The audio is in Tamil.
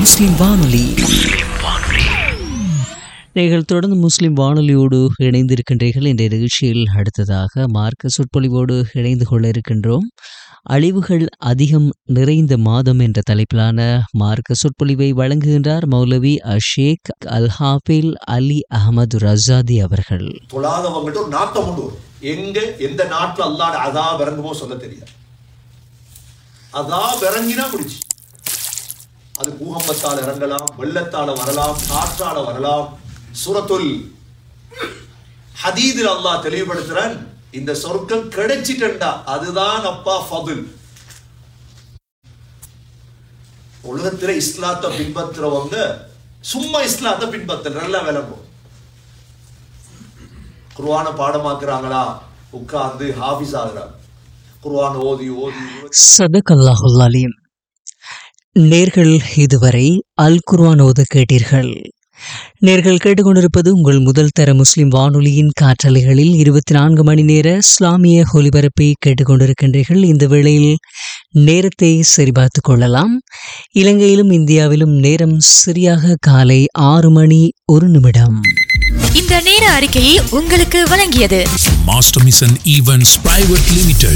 முஸ்லிம் வானொலி நீங்கள் தொடர்ந்து முஸ்லிம் வானொலியோடு இணைந்திருக்கின்றீர்கள் இந்த நிகழ்ச்சியில் அடுத்ததாக மார்க்க சொற்பொழிவோடு இணைந்து கொள்ள இருக்கின்றோம் அழிவுகள் அதிகம் நிறைந்த மாதம் என்ற தலைப்பிலான மார்க்க சொற்பொழிவை வழங்குகின்றார் மௌலவி அஷேக் அல் ஹாஃபில் அலி அகமது ரசாதி அவர்கள் தொழாதவங்கள்ட்ட ஒரு நாட்டம் உண்டு வரும். எங்க எந்த நாட்டுல அல்லாட அதா இறங்குமோ சொல்ல தெரியாது அதா இறங்கினா முடிச்சு அது பூகம்பத்தால் இறங்கலாம் வெள்ளத்தால வரலாம் காற்றால வரலாம் சூரத்துல் ஹதீதில் அல்லாஹ் தெளிவுபடுத்துறான் இந்த சொர்க்கம் கிடைச்சிட்டா அதுதான் அப்பா ஃபதுல் உலகத்துல இஸ்லாத்தை பின்பற்றுறவங்க சும்மா இஸ்லாத்தை பின்பற்ற நல்லா விளங்கும் குர்ஆனை பாடமாக்குறாங்களா உட்கார்ந்து ஹாஃபிஸ் ஆகுறாங்க குர்ஆன் ஓதி ஓதி ஓதி சதகல்லாஹுல் அலீம் நேர்கள் இதுவரை அல் குர்ஆன் ஓத கேட்டீர்கள் நேர்கள் கேட்டுக்கொண்டிருப்பது உங்கள் முதல் தர முஸ்லிம் வானொலியின் காற்றலைகளில் இருபத்தி நான்கு மணி நேர இஸ்லாமிய ஒலிபரப்பை கேட்டுக்கொண்டிருக்கின்றீர்கள் இந்த வேளையில் நேரத்தை சரிபார்த்துக் கொள்ளலாம் இலங்கையிலும் இந்தியாவிலும் நேரம் சரியாக காலை ஆறு மணி ஒரு நிமிடம் இந்த நேர அறிக்கையை உங்களுக்கு வழங்கியது Master Mission Events Private Limited.